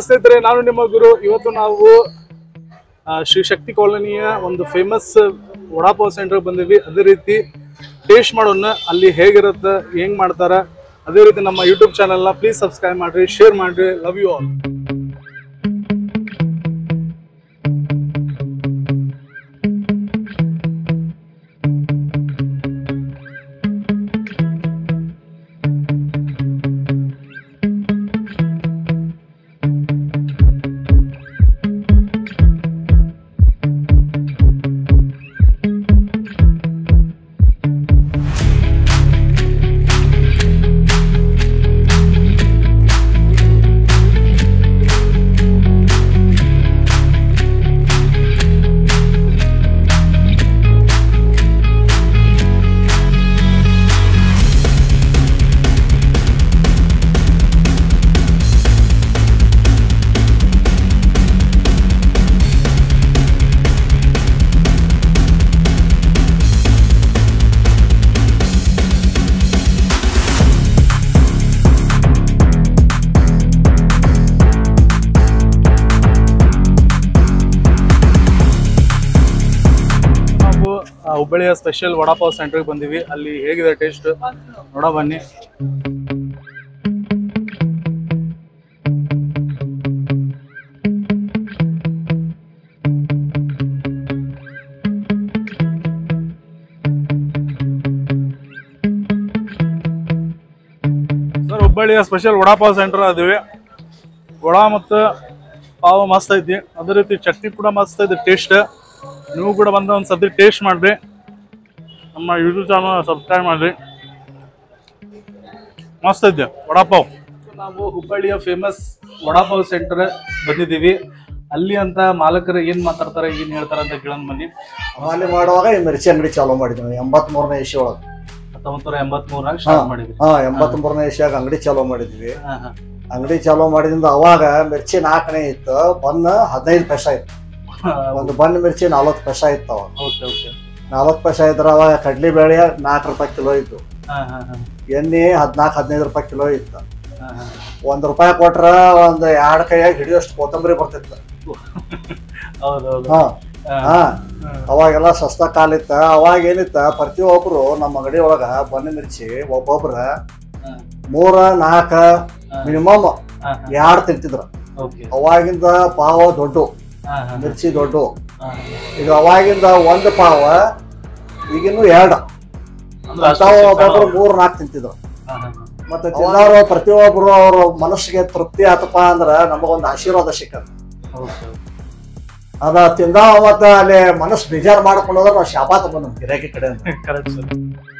ಸ್ನೇಹಿತರೆ ನಾನು ನಿಮ್ಮ ಗುರು ಇವತ್ತು ನಾವು ಆ, ಶ್ರೀ ಶಕ್ತಿ ಕಾಲೋನಿಯ ಒಂದು ಫೇಮಸ್ ವಡಾಪಾವ್ ಸೆಂಟರ್ ಬಂದಿವಿ ಅದೇ ರೀತಿ ಟೇಸ್ಟ್ ಮಾಡೋಣ ಅಲ್ಲಿ ಹೇಗಿರುತ್ತೆ ಹೆಂಗ್ ಮಾಡ್ತಾರ ಅದೇ ರೀತಿ ನಮ್ಮ ಯೂಟ್ಯೂಬ್ ಚಾನೆಲ್ನ ಪ್ಲೀಸ್ ಸಬ್ಸ್ಕ್ರೈಬ್ ಮಾಡ್ರಿ ಶೇರ್ ಮಾಡ್ರಿ ಲವ್ ಯು ಆಲ್ ನಾವು ಆ, ಹುಬ್ಬಳ್ಳಿಯ ಸ್ಪೆಷಲ್ ವಡಾಪಾವ್ ಸೆಂಟರ್ಗೆ ಬಂದಿವಿ ಅಲ್ಲಿ ಹೇಗಿದೆ ಟೇಸ್ಟ್ ನೋಡ ಬನ್ನಿ ಸರ್ ಹುಬ್ಬಳ್ಳಿಯ ಸ್ಪೆಷಲ್ ವಡಾಪಾವ್ ಸೆಂಟರ್ ಅದೀವಿ ವಡಾ ಮತ್ತು ಪಾವ್ ಮಸ್ತ್ ಐತಿ ಅದೇ ರೀತಿ ಚಟ್ನಿ ಕೂಡ ಮಸ್ತ್ ಐತಿ ಟೇಸ್ಟ್ ನೀವು ಕೂಡ ಬಂದ ಒಂದು ಸತಿ ಟೇಸ್ಟ್ ಮಾಡ್ರಿ ನಮ್ಮ ಯೂಟ್ಯೂಬ್ ಚಾನಲ್ ಸಬ್ಸ್ಕ್ರೈಬ್ ಮಾಡ್ರಿ ಮಸ್ತ್ ಐತೆ ವಡಾಪಾವ್ ನಾವು ಹುಬ್ಬಳ್ಳಿಯ ಫೇಮಸ್ ವಡಾಪಾವ್ ಸೆಂಟರ್ ಬಂದಿದ್ದೀವಿ ಅಲ್ಲಿ ಅಂತ ಮಾಲಕರು ಏನ್ ಮಾತಾಡ್ತಾರೆ ಏನ್ ಹೇಳ್ತಾರೆ ಅಂತ ಕೇಳೋಣ ಬನ್ನಿ ಅಲ್ಲಿ ಮಾಡುವಾಗ ಈ ಮಿರ್ಚಿ ಅಂಗಡಿ ಚಾಲೂ ಮಾಡಿದ್ವಿ ಎಂಬತ್ ಮೂರನೇ ಇಶಿ ಒಳಗೆ ಹತ್ತೊಂಬತ್ತು ನೂರ ಎಂಬತ್ ಮೂರಾಗ ಸ್ಟಾರ್ಟ್ ಮಾಡಿದ್ವಿ ಹಾ ಎಂಬತ್ ಮೂರನೇ ಇಶಿಯಾಗ ಅಂಗಡಿ ಚಾಲೂ ಮಾಡಿದ್ವಿ ಹಾ ಹಾ ಅಂಗಡಿ ಚಾಲೂ ಮಾಡಿದಿಂದ ಅವಾಗ ಮಿರ್ಚಿ ನಾಲ್ಕನೇ ಇತ್ತು ಬನ್ ಹದಿನೈದು ಪೈಸಾ ಇತ್ತು ಒಂದು ಬನ್ ಮಿರ್ಚಿ ನಲ್ವತ್ತು ಪೈಸಾ ಇತ್ತು ಅವಾಗ ಓಕೆ ಓಕೆ ನಲ್ವತ್ತು ಪೈಸಾ ಇದ್ರ ಅವಾಗ ಕಡ್ಲಿ ಬೇಳೆ ನಾಲ್ಕು ರೂಪಾಯಿ ಕಿಲೋ ಇತ್ತು ಹಾ ಹಾ ಹಾ ಎಣ್ಣೆ ಹದಿನಾಲ್ಕು ಹದಿನೈದು ರೂಪಾಯಿ ಕಿಲೋ ಇತ್ತು ಹಾ ಹಾ ಒಂದ್ ರೂಪಾಯಿ ಕೊಟ್ರ ಒಂದ್ ಎರಡ್ ಕೈಯಾಗ ಹಿಡಿಯೋಷ್ಟು ಕೊತ್ತಂಬರಿ ಬರ್ತಿತ್ತು ಹೌದೌದು ಹಾ ಹಾ ಹಾ ಅವಾಗೆಲ್ಲ ಸಸ್ತ ಕಾಲಿತ್ತ ಅವಾಗ ಏನಿತ್ತ ಪ್ರತಿಯೊಬ್ರು ನಮ್ಮ ಅಂಗಡಿ ಒಳಗ ಬನ್ನಿ ಮಿರ್ಚಿ ಒಬ್ಬೊಬ್ರ ಮೂರ ನಾಲ್ಕ ಮಿನಿಮಮ್ ಹಾ ಎರಡು ತಿಂತಿದ್ರ ಓಕೆ ಅವಾಗಿಂದ ಪಾವ ದೊಡ್ಡ ಹಾ ಹಾ ಮಿರ್ಚಿ ದೊಡ್ಡ ಹಾ ಈಗ ಅವಾಗಿಂದ ಒಂದು ಪಾವ ಈಗಿನ್ನು ಎರಡು ಅಂದ್ರೆ ಅಷ್ಟು ಅಂತಾವ್ ಸಿಗ್ತಾವ? ಒಬ್ಬೊಬ್ರು ಮೂರ್ ನಾಲ್ಕು ತಿಂತಿದ್ರು ಹಾ ಹಾ ಮತ್ತೆ ತಿನ್ನೋರು ಪ್ರತಿಯೊಬ್ರು ಅವ್ರ ಮನಸ್ಸಿಗೆ ತೃಪ್ತಿ ಆತಪ್ಪ ಅಂದ್ರ ನಮಗೊಂದು ಆಶೀರ್ವಾದ ಸಿಕ್ಕದ ಓಕೆ ಅದ ತಿಂದಾವ ಮತ್ತ ಅಲ್ಲಿ ಮನಸ್ಸು ಬೇಜಾರ್ ಮಾಡ್ಕೊಂಡೋದ್ರ ನಾವು ಶಾಪ ತಗೊಂಡ್ ಗಿರಾಕಿ ಕಡೆ ಅಂತ ಕರೆಕ್ಟ್ ಸರ್